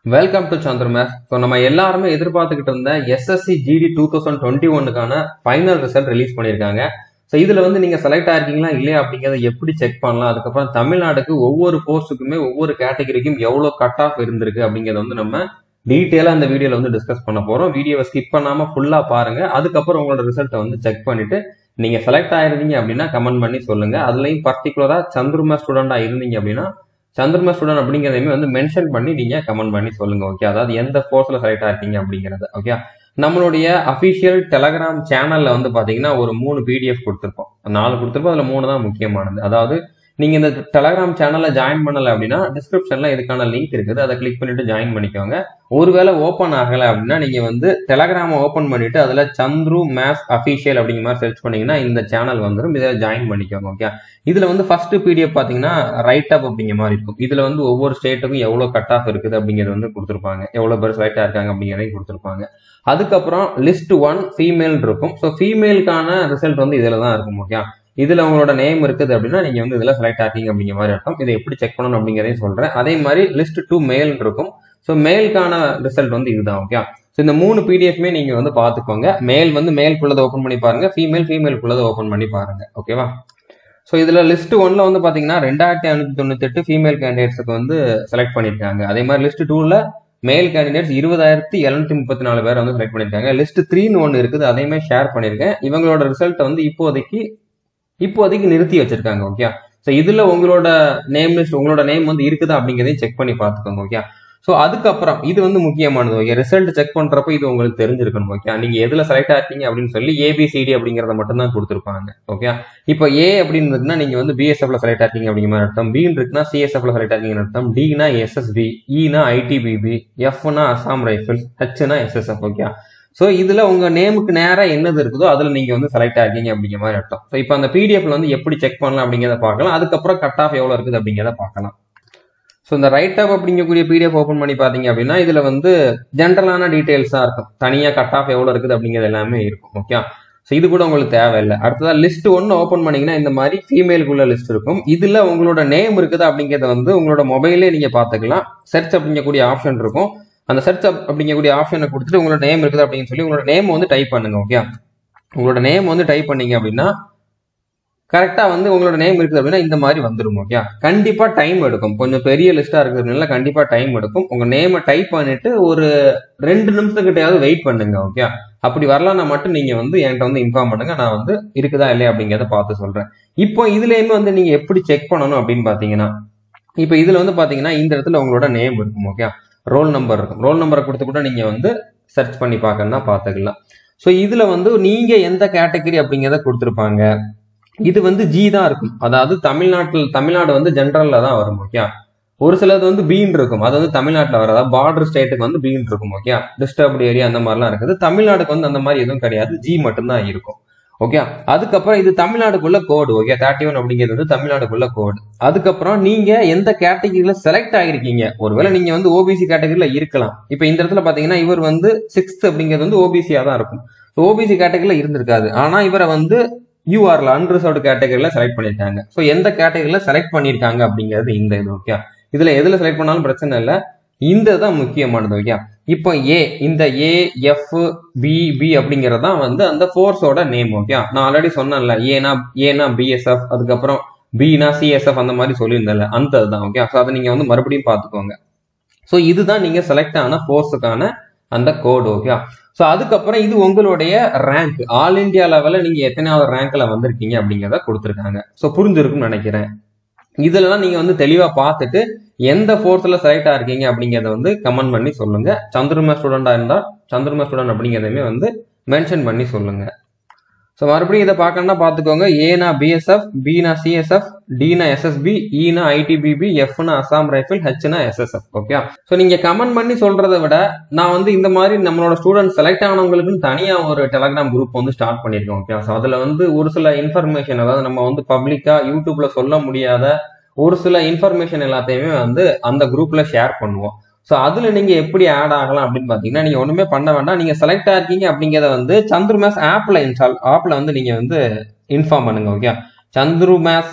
welcome to Chandra maths so நம்ம எல்லாருமே எதிர்பார்த்துக்கிட்டு இருந்த SSC GD two thousand twenty ஒன்னுக்கான ஃபைனல் ரிசல்ட் ரிலீஸ் பண்ணியிருக்காங்க ஸோ இதில் வந்து நீங்கள் செலக்ட் ஆயிருக்கீங்களா இல்லையா அப்படிங்கிறத எப்படி செக் பண்ணலாம் அதுக்கப்புறம் தமிழ்நாடுக்கு ஒவ்வொரு போஸ்ட்டுக்குமே ஒவ்வொரு கேட்டகரிக்கும் எவ்வளோ கட் ஆஃப் இருந்திருக்கு அப்படிங்கிறத வந்து நம்ம டீட்டெயிலாக இந்த வீடியோவில் வந்து டிஸ்கஸ் பண்ண போகிறோம் வீடியோவை ஸ்கிப் பண்ணாமல் ஃபுல்லாக பாருங்க அதுக்கப்புறம் உங்களோட ரிசல்ட்டை வந்து செக் பண்ணிட்டு நீங்கள் செலக்ட் ஆயிருந்தீங்க அப்படின்னா கமெண்ட் பண்ணி சொல்லுங்க அதுலேயும் பர்டிகுலராக சந்திரமா ஸ்டூடெண்டாக இருந்தீங்க அப்படின்னா சந்திரமா ஸ்டூடெண்ட் அப்படிங்கிறதையுமே வந்து மென்ஷன் பண்ணி நீங்க கமெண்ட் பண்ணி சொல்லுங்க ஓகே அதாவது எந்த கோர்ஸ்ல செலக்ட் ஆயிருக்கீங்க அப்படிங்கறத ஓகே நம்மளுடைய அபிஷியல் டெலகிராம் சேனல்ல வந்து பாத்தீங்கன்னா ஒரு மூணு பிடிஎஃப் கொடுத்துருப்போம் நாலு கொடுத்துருப்போம் அதுல மூணு தான் முக்கியமானது அதாவது நீங்க இந்த டெலகிராம் சேனல்ல ஜாயின் பண்ணல அப்படின்னா டிஸ்கிரிப்ஷன்ல இதுக்கான லிங்க் இருக்குது அதை கிளிக் பண்ணிட்டு ஜாயின் பண்ணிக்கோங்க ஒருவேளை ஓப்பன் ஆகல அப்படின்னா நீங்க வந்து டெலகிராம ஓப்பன் பண்ணிட்டு அதுல சந்துரு மேத்ஸ் அபிஷியல் அப்படிங்கிற மாதிரி சர்ச் பண்ணீங்கன்னா இந்த சேனல் வந்துடும் இதை ஜாயின் பண்ணிக்கோங்க ஓகே இதுல வந்து ஃபர்ஸ்ட் பிடிஎஃப் பாத்தீங்கன்னா ரைட் அப் அப்படிங்கிற மாதிரி இருக்கும் இதுல வந்து ஒவ்வொரு ஸ்டேட்டுக்கும் எவ்வளவு கட் ஆஃப் இருக்குது அப்படிங்கிறது வந்து கொடுத்துருப்பாங்க எவ்வளவு பேர் செலக்ட் ஆயிருக்காங்க அப்படிங்கிறதையும் கொடுத்துருப்பாங்க அதுக்கப்புறம் லிஸ்ட் ஒன் ஃபீமேல் இருக்கும் ஸோ ஃபீமேலுக்கான ரிசல்ட் வந்து இதுல தான் இருக்கும் ஓகே இதுல உங்களோட நேம் இருக்குது அப்படின்னா நீங்க வந்து இதுல செலக்ட் ஆக்கீங்க அப்படிங்கிற மாதிரி அர்த்தம் இதை எப்படி செக் பண்ணணும் அப்படிங்கிறதையும் சொல்றேன் அதே மாதிரி லிஸ்ட் டூ மேல் இருக்கும் ஸோ மேலுக்கான ரிசல்ட் வந்து இதுதான் ஓகே ஸோ இந்த மூணு பிடிஎஃப்மே நீங்க வந்து பாத்துக்கோங்க மேல் வந்து மேல்குள்ளதை ஓப்பன் பண்ணி பாருங்க ஃபீமேல் ஃபீமேல்குள்ளதை ஓப்பன் பண்ணி பாருங்க ஓகேவா ஸோ இதுல லிஸ்ட் ஒன்ல வந்து பாத்தீங்கன்னா ரெண்டாயிரத்தி ஐநூத்தி தொண்ணூத்தி எட்டு ஃபீமேல் கேண்டிடேட்ஸுக்கு வந்து செலக்ட் பண்ணிருக்காங்க அதே மாதிரி லிஸ்ட் டூல மேல் கேண்டிடேட்ஸ் இருபதாயிரத்தி எழுநூத்தி முப்பத்தி நாலு பேர் வந்து செலக்ட் பண்ணிருக்காங்க லிஸ்ட் த்ரீன்னு ஒன்று இருக்குது அதையுமே ஷேர் பண்ணிருக்கேன் இவங்களோட ரிசல்ட் வந்து இப்போதைக்கு இப்போதைக்கு நிறுத்தி வச்சிருக்காங்க ஓகே ஸோ இதுல உங்களோட நேம் லிஸ்ட் உங்களோட நேம் வந்து இருக்குதா அப்படிங்கிறதையும் செக் பண்ணி பார்த்துக்கோங்க ஓகே ஸோ அதுக்கப்புறம் இது வந்து முக்கியமானது ஓகே ரிசல்ட் செக் பண்றப்ப இது உங்களுக்கு தெரிஞ்சிருக்கணும் ஓகே நீங்க எதுல செலக்ட் ஆயிருக்கீங்க அப்படின்னு சொல்லி ஏபிசிடி அப்படிங்கறத மட்டும் தான் கொடுத்துருப்பாங்க ஓகே இப்போ ஏ அப்படின்னு இருக்குன்னா நீங்க வந்து பிஎஸ்எஃப்ல செலக்ட் ஆயிருக்கீங்க அப்படிங்கிற மாதிரி அர்த்தம் பின்னு இருக்குன்னா சிஎஸ்எஃப்ல செலக்ட் ஆயிருக்கீங்க அர்த்தம் டினா எஸ்எஸ்பி இனா ஐடிபிபி எஃப்னா அசாம் ரைஃபிள்ஸ் ஹெச்னா எஸ்எஸ்எஃப் ஓகே ஸோ இதுல உங்க நேமுக்கு நேரம் என்னது இருக்குதோ அதுல நீங்க வந்து செலக்ட் ஆகிங்க அப்படிங்கிற மாதிரி அர்த்தம் ஸோ இப்போ அந்த பிடிஎஃப்ல வந்து எப்படி செக் பண்ணலாம் அப்படிங்கிறத பார்க்கலாம் அதுக்கப்புறம் கட் ஆஃப் எவ்வளவு இருக்குது அப்படிங்கிறத பார்க்கலாம் ஸோ இந்த ரைட் அப் அப்படிங்கக்கூடிய பிடிஎஃப் ஓப்பன் பண்ணி பார்த்தீங்க அப்படின்னா இதுல வந்து ஜென்ரலான டீடைல்ஸா இருக்கும் தனியா கட் ஆஃப் எவ்வளவு இருக்குது அப்படிங்கிறது எல்லாமே இருக்கும் ஓகே ஸோ இது கூட உங்களுக்கு தேவையில்லை அடுத்ததா லிஸ்ட் ஒன்று ஓப்பன் பண்ணீங்கன்னா இந்த மாதிரி ஃபீமேலுக்குள்ள லிஸ்ட் இருக்கும் இதுல உங்களோட நேம் இருக்குது அப்படிங்கிறத வந்து உங்களோட மொபைலே நீங்க பார்த்துக்கலாம் சர்ச் அப்படிங்கக்கூடிய ஆப்ஷன் இருக்கும் அந்த சர்ச் அப்படிங்கக்கூடிய ஆப்ஷனை கொடுத்துட்டு உங்களோட நேம் இருக்குது அப்படின்னு சொல்லி உங்களோட நேம் வந்து டைப் பண்ணுங்க ஓகே உங்களோட நேம் வந்து டைப் பண்ணீங்க அப்படின்னா கரெக்டா வந்து உங்களோட நேம் இருக்குது அப்படின்னா இந்த மாதிரி வந்துடும் ஓகே கண்டிப்பா டைம் எடுக்கும் கொஞ்சம் பெரிய லிஸ்டா இருக்கிறதுனால கண்டிப்பா டைம் எடுக்கும் உங்க நேமை டைப் பண்ணிட்டு ஒரு ரெண்டு நிமிஷத்துக்கிட்டையாவது வெயிட் பண்ணுங்க ஓகே அப்படி வரலன்னா மட்டும் நீங்க வந்து என்கிட்ட வந்து இன்ஃபார்ம் பண்ணுங்க நான் வந்து இருக்குதா இல்லையா அப்படிங்கிறத பார்த்து சொல்றேன் இப்போ இதுலயுமே வந்து நீங்க எப்படி செக் பண்ணணும் அப்படின்னு பாத்தீங்கன்னா இப்போ இதுல வந்து பாத்தீங்கன்னா இந்த இடத்துல உங்களோட நேம் இருக்கும் ஓகே ரோல் நம்பர் இருக்கும் ரோல் நம்பரை கொடுத்து கூட நீங்க வந்து சர்ச் பண்ணி பார்க்கணும்னா பார்த்துக்கலாம் ஸோ இதுல வந்து நீங்க எந்த கேட்டகரி அப்படிங்கிறத கொடுத்துருப்பாங்க இது வந்து ஜி தான் இருக்கும் அதாவது தமிழ்நாட்டில் தமிழ்நாடு வந்து ஜென்ரல்ல தான் வரும் ஓகே ஒரு சிலது வந்து பீன் இருக்கும் அது வந்து தமிழ்நாட்டில் வர அதாவது பார்டர் ஸ்டேட்டுக்கு வந்து பீன் இருக்கும் ஓகே டிஸ்டர்ப்டு ஏரியா அந்த மாதிரிலாம் இருக்குது தமிழ்நாடுக்கு வந்து அந்த மாதிரி எதுவும் கிடையாது ஜி மட்டும்தான் இருக்கும் ஓகே அதுக்கப்புறம் இது தமிழ்நாடுக்குள்ள கோடு ஓகே தேர்ட்டி ஒன் அப்படிங்கிறது வந்து தமிழ்நாடுக்குள்ள கோடு அதுக்கப்புறம் நீங்க எந்த கேட்டகரியில செலக்ட் ஆகிருக்கீங்க ஒருவேளை நீங்க வந்து ஓபிசி கேட்டகரியில இருக்கலாம் இப்ப இந்த இடத்துல பாத்தீங்கன்னா இவர் வந்து சிக்ஸ்த் அப்படிங்கிறது வந்து ஓபிசியா தான் இருக்கும் ஓபிசி கேட்டகரியில இருந்திருக்காது ஆனா இவரை வந்து யூஆர்ல அன்ரிசர்வ்டு கேட்டகரியில செலக்ட் பண்ணிருக்காங்க ஸோ எந்த கேட்டகரியில செலக்ட் பண்ணிருக்காங்க அப்படிங்கிறது இந்த இது ஓகே இதுல எதுல செலக்ட் பண்ணாலும் பிரச்சனை இல்லை இந்த தான் முக்கியமானது ஓகே இப்போ ஏ இந்த ஏ எஃப் பி பி அப்படிங்கிறது தான் வந்து அந்த ஃபோர்ஸோட நேம் ஓகே நான் ஆல்ரெடி சொன்னேன்ல ஏனா ஏனா பிஎஸ்எஃப் அதுக்கப்புறம் பினா சிஎஸ்எஃப் அந்த மாதிரி சொல்லியிருந்தேன்ல அந்த தான் ஓகே ஸோ அதை நீங்க வந்து மறுபடியும் பார்த்துக்கோங்க ஸோ இதுதான் நீங்க செலக்ட் ஆன ஃபோர்ஸுக்கான அந்த கோடு ஓகே ஸோ அதுக்கப்புறம் இது உங்களுடைய ரேங்க் ஆல் இண்டியா லெவலில் நீங்க எத்தனாவது ரேங்க்ல வந்திருக்கீங்க அப்படிங்கிறத கொடுத்துருக்காங்க ஸோ புரிஞ்சிருக்கும்னு நினைக்கிறேன் இதுலலாம் நீங்க வந்து தெளிவா பார்த்துட்டு எந்த ஃபோர்ஸ்ல செலக்ட் ஆயிருக்கீங்க அப்படிங்கிறத வந்து கமெண்ட் பண்ணி சொல்லுங்க சந்திரமா ஸ்டூடெண்டா இருந்தா சந்திரமா ஸ்டூடெண்ட் அப்படிங்கிறதையுமே வந்து மென்ஷன் பண்ணி சொல்லுங்க ஸோ மறுபடியும் இதை பார்க்கணும்னா பார்த்துக்கோங்க ஏனா பிஎஸ்எஃப் பினா சிஎஸ்எஃப் டினா எஸ்எஸ்பி இனா ஐடிபிபி எஃப்னா அசாம் ரைஃபிள் ஹெச்னா எஸ்எஸ்எஃப் ஓகே ஸோ நீங்க கமெண்ட் பண்ணி சொல்றதை விட நான் வந்து இந்த மாதிரி நம்மளோட ஸ்டூடெண்ட் செலக்ட் ஆனவங்களுக்குன்னு தனியா ஒரு டெலகிராம் குரூப் வந்து ஸ்டார்ட் பண்ணியிருக்கோம் ஓகே ஸோ அதுல வந்து ஒரு சில இன்ஃபர்மேஷன் அதாவது நம்ம வந்து பப்ளிக்கா யூடியூப்ல சொல்ல முடியாத ஒரு சில இன்ஃபர்மேஷன் எல்லாத்தையுமே வந்து அந்த குரூப்ல ஷேர் பண்ணுவோம் ஸோ அதுல நீங்க எப்படி ஆட் ஆகலாம் அப்படின்னு பாத்தீங்கன்னா நீங்க ஒண்ணுமே பண்ண வேண்டாம் நீங்க செலக்ட் ஆயிருக்கீங்க அப்படிங்கிறத வந்து சந்துரு மேஸ் ஆப்ல இன்ஸ்டால் ஆப்ல வந்து நீங்க வந்து இன்ஃபார்ம் பண்ணுங்க okay Chandru maths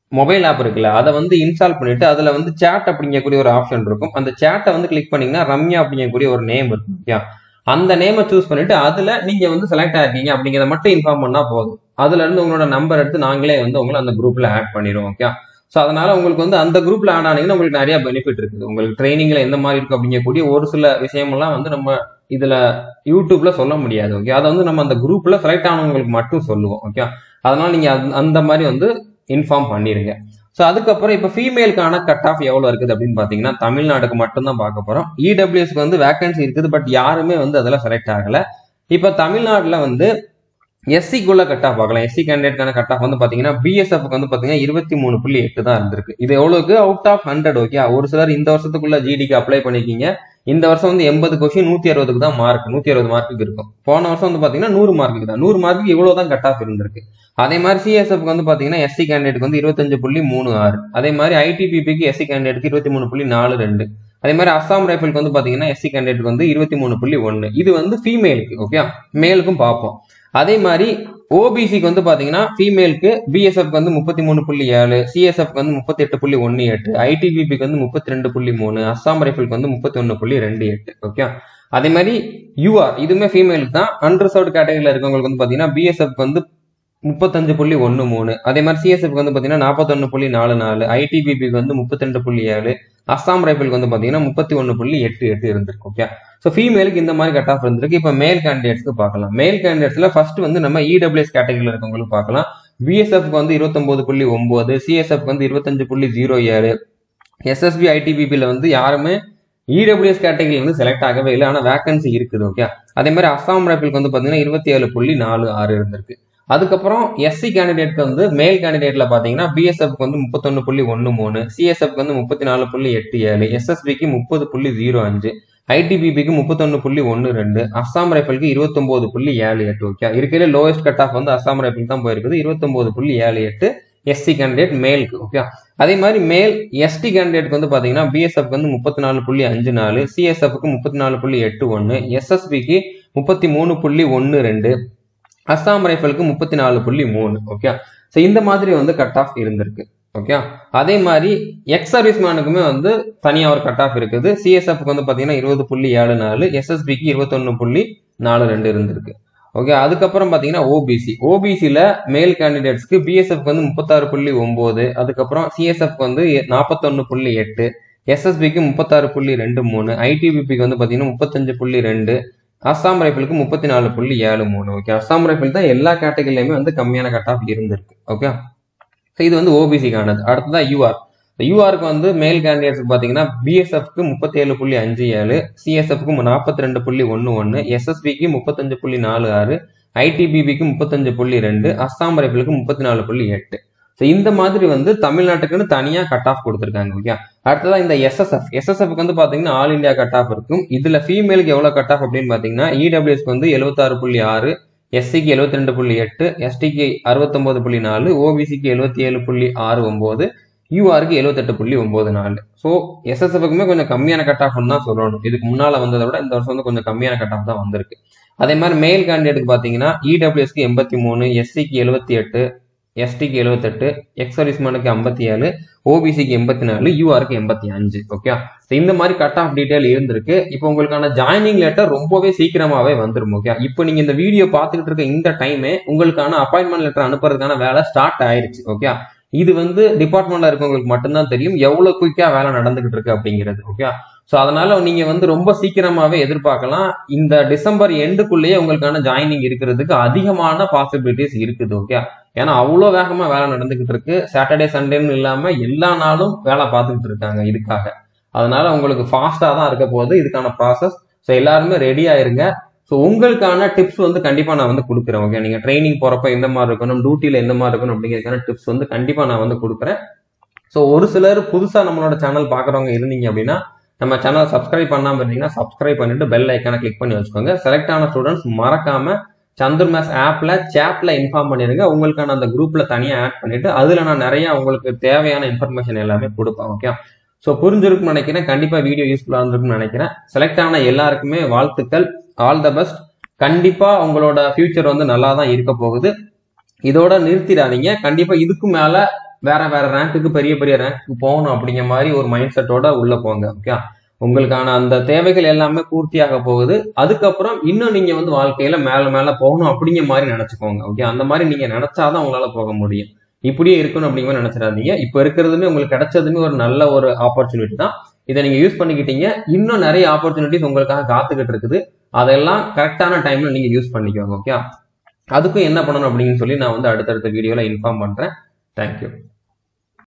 mobile app இருக்குல்ல அதை வந்து இன்ஸ்டால் பண்ணிட்டு அதுல வந்து சேட் அப்படிங்கக்கூடிய ஒரு ஆப்ஷன் இருக்கும் அந்த சேட்டை வந்து கிளிக் பண்ணீங்கன்னா ரம்யா அப்படிங்கக்கூடிய ஒரு நேம் இருக்கும் ஓகே அந்த நேமை சூஸ் பண்ணிட்டு அதுல நீங்க வந்து செலக்ட் ஆயிருக்கீங்க அப்படிங்கிறத மட்டும் இன்ஃபார்ம் பண்ணா போதும் அதுல இருந்து உங்களோட நம்பர் எடுத்து நாங்களே வந்து உங்களை அந்த குரூப்ல ஆட் பண்ணிடுவோம் ஓகே ஸோ அதனால உங்களுக்கு வந்து அந்த குரூப்ல ஆட் ஆனீங்கன்னா உங்களுக்கு நிறைய பெனிஃபிட் இருக்குது உங்களுக்கு ட்ரைனிங்ல எந்த மாதிரி இருக்கும் அப்படிங்கக்கூடிய ஒரு சில விஷயமெல்லாம் வந்து நம்ம இதுல யூடியூப்ல சொல்ல முடியாது ஓகே அதை வந்து நம்ம அந்த குரூப்ல செலக்ட் ஆனவங்களுக்கு மட்டும் சொல்லுவோம் ஓகே அதனால நீங்க அந்த- அந்த மாதிரி வந்து இன்ஃபார்ம் பண்ணிருங்க ஸோ அதுக்கப்புறம் இப்போ ஃபீமேலுக்கான கட் ஆஃப் எவ்வளோ இருக்குது அப்படின்னு பார்த்தீங்கன்னா தமிழ்நாடுக்கு மட்டும்தான் பார்க்க போகிறோம் இடபிள்யூஎஸ்க்கு வந்து வேகன்சி இருக்குது பட் யாருமே வந்து அதில் செலக்ட் ஆகலை இப்போ தமிழ்நாட்டில் வந்து எஸ்சிக்குள்ள கட் ஆஃப் பார்க்கலாம் எஸ்சி கேண்டிடேட்கான கட் ஆஃப் வந்து பார்த்தீங்கன்னா பிஎஸ்எஃப்க்கு வந்து பார்த்தீங்கன்னா இருபத்தி மூணு புள்ளி எட்டு தான் இருந்திருக்கு இது எவ்வளோக்கு அவுட் ஆஃப் ஹண்ட்ரட் ஓகே ஒரு சிலர் இந்த வருஷத்துக்குள்ள ஜிடிக்கு அப்ளை பண்ணிருக்கீங்க இந்த வருஷம் வந்து எண்பது கொஸ்டின் நூற்றி அறுபதுக்கு தான் மார்க் நூற்றி அறுபது மார்க்குக்கு இருக்கும் போன வருஷம் வந்து பார்த்தீங்கன்னா நூறு மார்க்குக்கு தான் நூறு மார்க்குக்கு இவ்வளோ தான் கட் ஆஃப் இருந்திருக்கு அதே மாதிரி சிஎஸ்எஃப்க்கு வந்து பார்த்தீங்கன்னா எஸ்சி கேண்டிடேட்க்கு வந்து இருபத்தஞ்சு புள்ளி மூணு ஆறு அதே மாதிரி ஐடிபிபிக்கு எஸ்சி கேண்டிடேட்க்கு இருபத்தி மூணு புள்ளி நாலு ரெண்டு அதே மாதிரி அஸ்ஸாம் ரைஃபிளுக்கு வந்து பார்த்தீங்கன்னா எஸ்சி கேண்டிடேட்க்கு வந்து இருபத்தி மூணு புள்ளி ஒன்று இது வந்து ஃபீமேலுக்கு ஓகே மேலுக்கும் பார்ப்போம் அதே மாதிரி ஓபிசிக்கு வந்து பாத்தீங்கன்னா ஃபீமேலுக்கு பிஎஸ்எஃப்க்கு வந்து முப்பத்தி மூணு புள்ளி ஏழு சிஎஸ்எஃப்க்கு வந்து முப்பத்தி எட்டு புள்ளி ஒன்று எட்டு ஐடிபிபிக்கு வந்து முப்பத்தி ரெண்டு புள்ளி மூணு அஸ்ஸாம் ரைஃபிளுக்கு வந்து முப்பத்தி ஒன்று புள்ளி ரெண்டு எட்டு ஓகே அதே மாதிரி யூஆர் இதுவுமே ஃபீமேலுக்கு தான் அன்ரிசர்வ்டு கேட்டகரியில் இருக்கவங்களுக்கு வந்து பாத்தீங்கன்னா பிஎஸ்எஃப்க்கு வந்து முப்பத்தஞ்சு புள்ளி ஒன்று மூணு அதே மாதிரி சிஎஸ்எஃப்க்கு வந்து பாத்தீங்கன்னா நாற்பத்தொன்னு புள்ளி நாலு நாலு ஐடிபிபிக்கு வந்து முப்பத்தி ரெண்டு புள்ளி ஏழு அஸ்ஸாம் ரைஃபிளுக்கு வந்து பாத்தீங்கன்னா முப்பத்தி ஒன்று புள்ளி எட்டு எட்டு இருந்திருக்கு ஓகே ஸோ ஃபீமேலுக்கு இந்த மாதிரி கட் ஆஃப் இருந்திருக்கு இப்போ மேல் கேண்டிடேட்ஸ்க்கு பார்க்கலாம் மேல் கேண்டிடேட்ஸ்ல ஃபர்ஸ்ட் வந்து நம்ம இடபிள்யூஎஸ் கேட்டகரியில் இருக்கவங்களுக்கு பார்க்கலாம் பிஎஸ்எஃப்க்கு வந்து இருபத்தொன்பது புள்ளி ஒன்பது சிஎஸ்எஃப்க்கு வந்து இருபத்தஞ்சு புள்ளி ஜீரோ ஏழு எஸ்எஸ்பி ஐடிபிபியில் வந்து யாருமே இடபிள்யூஎஸ் கேட்டகரியில் வந்து செலக்ட் ஆகவே இல்லை ஆனால் வேகன்சி இருக்குது ஓகே அதே மாதிரி அஸ்ஸாம் ரைஃபிளுக்கு வந்து பார்த்தீங்கன்னா இருபத்தி ஏழு புள்ளி நாலு ஆறு இருந்திருக்கு அதுக்கப்புறம் எஸ்சி கேண்டிடேட்க்கு வந்து மேல் கேண்டிடேட்ல பாத்தீங்கன்னா பிஎஸ்எஃப்க்கு வந்து முப்பத்தொன்னு புள்ளி ஒன்று மூணு சிஎஸ்எஃப்க்கு வந்து முப்பத்தி நாலு புள்ளி எட்டு ஏழு எஸ்எஸ்பிக்கு முப்பது புள்ளி ஜீரோ அஞ்சு ஐடிபிபிக்கு முப்பத்தொன்னு புள்ளி ஒன்று ரெண்டு அஸ்ஸாம் ரைஃபிளுக்கு இருபத்தொன்பது புள்ளி ஏழு எட்டு ஓகே இருக்கிற லோவஸ்ட் கட் ஆஃப் வந்து அஸ்ஸாம் ரைஃபிள் தான் போயிருக்குது இருபத்தொன்பது புள்ளி ஏழு எட்டு எஸ்சி கேண்டிடேட் மேலுக்கு ஓகே அதே மாதிரி மேல் எஸ்டி கேண்டிடேட்க்கு வந்து பாத்தீங்கன்னா பிஎஸ்எஃப்க்கு வந்து முப்பத்தி நாலு புள்ளி அஞ்சு நாலு சிஎஸ்எஃப்க்கு முப்பத்தி நாலு புள்ளி எட்டு ஒன்று எஸ்எஸ்பிக்கு முப்பத்தி மூணு புள்ளி ஒன்று ரெண்டு அஸ்ஸாம் ரைஃபிளுக்கு முப்பத்தி நாலு புள்ளி மூணு ஓகே ஸோ இந்த மாதிரி வந்து கட் ஆஃப் இருந்திருக்கு ஓகே அதே மாதிரி எக்ஸ் சர்வீஸ்மேனுக்குமே வந்து தனியாக ஒரு கட் ஆஃப் இருக்குது சிஎஸ்எஃப்க்கு வந்து பார்த்தீங்கன்னா இருபது புள்ளி ஏழு நாலு எஸ்எஸ்பிக்கு இருபத்தொன்னு புள்ளி நாலு ரெண்டு இருந்திருக்கு ஓகே அதுக்கப்புறம் பார்த்தீங்கன்னா ஓபிசி ஓபிசியில் மேல் கேண்டிடேட்ஸ்க்கு பிஎஸ்எஃப்க்கு வந்து முப்பத்தாறு புள்ளி ஒம்பது அதுக்கப்புறம் சிஎஸ்எஃப்க்கு வந்து நாற்பத்தொன்னு புள்ளி எட்டு எஸ்எஸ்பிக்கு முப்பத்தாறு புள்ளி ரெண்டு மூணு ஐடிபிபிக்கு வந்து பார்த்தீங்கன்னா முப்பத்தஞ்சு புள்ளி ரெண்டு அஸ்ஸாம் ரைஃபிளுக்கு முப்பத்தி நாலு புள்ளி ஏழு மூணு ஓகே அஸ்ஸாம் ரைஃபிள் தான் எல்லா கேட்டகரியிலுமே வந்து கம்மியான கட் ஆஃப் இருந்திருக்கு ஓகே ஸோ இது வந்து ஓபிசிக்கானது அடுத்ததான் யூஆர் யூஆருக்கு வந்து மேல் கேண்டிடேட்ஸ்க்கு பார்த்தீங்கன்னா பிஎஸ்எஃப்க்கு முப்பத்தி ஏழு புள்ளி அஞ்சு ஏழு சிஎஸ்எஃப்க்கு நாற்பத்தி ரெண்டு புள்ளி ஒன்று ஒன்று எஸ்எஸ்பிக்கு முப்பத்தஞ்சு புள்ளி நாலு ஆறு ஐடிபிபிக்கு முப்பத்தஞ்சு புள்ளி ரெண்டு அஸ்ஸாம் ரைஃபிளுக்கு முப்பத்தி நாலு புள்ளி எட்டு ஸோ இந்த மாதிரி வந்து தமிழ்நாட்டுக்குன்னு தனியாக கட் ஆஃப் கொடுத்துருக்காங்க ஓகே அடுத்ததான் இந்த எஸ்எஸ்எஃப் எஸ்எஸ்எஃப்க்கு வந்து பார்த்தீங்கன்னா ஆல் இந்தியா கட் ஆஃப் இருக்கும் இதில் ஃபீமேலுக்கு எவ்வளோ கட் ஆஃப் அப்படின்னு பார்த்தீங்கன்னா இடபிள்யூஎஸ்க்கு வந்து எழுபத்தாறு புள்ளி ஆறு எஸ்சிக்கு எழுபத்தி ரெண்டு புள்ளி எட்டு எஸ்டிக்கு அறுபத்தொம்பது புள்ளி நாலு ஓபிசிக்கு எழுபத்தி ஏழு புள்ளி ஆறு ஒம்பது யூஆருக்கு எழுபத்தெட்டு புள்ளி ஒம்பது நாலு ஸோ எஸ்எஸ்எஃப்க்குமே கொஞ்சம் கம்மியான கட் ஆஃப்னு தான் சொல்லணும் இதுக்கு முன்னால் வந்ததை விட இந்த வருஷம் வந்து கொஞ்சம் கம்மியான கட் ஆஃப் தான் வந்திருக்கு அதே மாதிரி மேல் கேண்டிடேட்டுக்கு பார்த்தீங்கன்னா இடபிள்யூஎஸ்க்கு எண்பத்தி மூணு எஸ்சிக்கு எழுபத்தி எட்டு எஸ்டிக்கு எழுபத்தெட்டு எக்ஸ் சர்வீஸ்மேனுக்கு ஐம்பத்தி ஏழு ஓபிசிக்கு எண்பத்தி நாலு யூஆருக்கு எண்பத்தி அஞ்சு ஓகே ஸோ இந்த மாதிரி கட் ஆஃப் டீடைல் இருந்திருக்கு இப்போ உங்களுக்கான ஜாயினிங் லெட்டர் ரொம்பவே சீக்கிரமாவே வந்துரும் ஓகே இப்போ நீங்க இந்த வீடியோ பார்த்துக்கிட்டு இருக்க இந்த டைமே உங்களுக்கான அப்பாயின்மெண்ட் லெட்டர் அனுப்புறதுக்கான வேலை ஸ்டார்ட் ஆயிருச்சு ஓகே இது வந்து டிபார்ட்மெண்ட்ல இருக்கவங்களுக்கு மட்டும்தான் தெரியும் எவ்வளவு குயிக்கா வேலை நடந்துகிட்டு இருக்கு அப்படிங்கிறது ஓகே ஸோ அதனால நீங்க வந்து ரொம்ப சீக்கிரமாவே எதிர்பார்க்கலாம் இந்த டிசம்பர் எண்டுக்குள்ளேயே உங்களுக்கான ஜாயினிங் இருக்கிறதுக்கு அதிகமான பாசிபிலிட்டிஸ் இருக்குது ஓகே ஏன்னா அவ்வளோ வேகமா வேலை நடந்துகிட்டு இருக்கு சாட்டர்டே சண்டேன்னு இல்லாம எல்லா நாளும் வேலை பார்த்துக்கிட்டு இருக்காங்க இதுக்காக அதனால உங்களுக்கு ஃபாஸ்டா தான் இருக்க போகுது இதுக்கான ப்ராசஸ் ஸோ எல்லாருமே ரெடி ஆயிருங்க ஸோ உங்களுக்கான டிப்ஸ் வந்து கண்டிப்பா நான் வந்து கொடுக்குறேன் ஓகே நீங்க ட்ரைனிங் போறப்ப எந்த மாதிரி இருக்கணும் டியூட்டியில எந்த மாதிரி இருக்கணும் அப்படிங்கிறதுக்கான டிப்ஸ் வந்து கண்டிப்பா நான் வந்து கொடுக்குறேன் ஸோ ஒரு சிலர் புதுசா நம்மளோட சேனல் பாக்குறவங்க இருந்தீங்க அப்படின்னா நம்ம சேனல் சப்ஸ்கிரைப் பண்ணாம இருந்தீங்கன்னா சப்ஸ்கிரைப் பண்ணிட்டு பெல் ஐக்கான கிளிக் பண்ணி வச்சுக்கோங்க செலக்ட் ஆன ஸ்டூடெண்ட்ஸ் மறக்காம சந்துர் மேஸ் ஆப்ல சேட்ல இன்ஃபார்ம் பண்ணிருங்க உங்களுக்கான அந்த குரூப்ல தனியா ஆட் பண்ணிட்டு அதுல நான் நிறைய உங்களுக்கு தேவையான இன்ஃபர்மேஷன் எல்லாமே கொடுப்பேன் ஓகே ஸோ புரிஞ்சிருக்குன்னு நினைக்கிறேன் கண்டிப்பா வீடியோ யூஸ்ஃபுல்லா இருந்திருக்குன்னு நினைக்கிறேன் செலக்ட் ஆன எல்லாருக்குமே வாழ்த்துக்கள் ஆல் த பெஸ்ட் கண்டிப்பா உங்களோட ஃபியூச்சர் வந்து நல்லா தான் இருக்க போகுது இதோட நிறுத்திடாதீங்க கண்டிப்பா இதுக்கு மேல வேற வேற ரேங்க்குக்கு பெரிய பெரிய ரேங்க்கு போகணும் அப்படிங்கிற மாதிரி ஒரு மைண்ட் செட்டோட உள்ள போங்க ஓகே உங்களுக்கான அந்த தேவைகள் எல்லாமே பூர்த்தியாக போகுது அதுக்கப்புறம் இன்னும் நீங்க வந்து வாழ்க்கையில மேல மேல போகணும் அப்படிங்கிற மாதிரி நினைச்சுக்கோங்க ஓகே அந்த மாதிரி நீங்க நினைச்சாதான் உங்களால போக முடியும் இப்படியே இருக்கணும் அப்படிங்கிற மாதிரி நினைச்சிடாதீங்க இப்ப இருக்கிறதுமே உங்களுக்கு கிடைச்சதுமே ஒரு நல்ல ஒரு ஆப்பர்ச்சுனிட்டி தான் இதை நீங்க யூஸ் பண்ணிக்கிட்டீங்க இன்னும் நிறைய ஆப்பர்ச்சுனிட்டிஸ் உங்களுக்காக காத்துக்கிட்டு இருக்குது அதெல்லாம் கரெக்டான டைம்ல நீங்க யூஸ் பண்ணிக்கோங்க ஓகே அதுக்கும் என்ன பண்ணணும் அப்படின்னு சொல்லி நான் வந்து அடுத்தடுத்த வீடியோல இன்ஃபார்ம் பண்றேன் தேங்க்யூ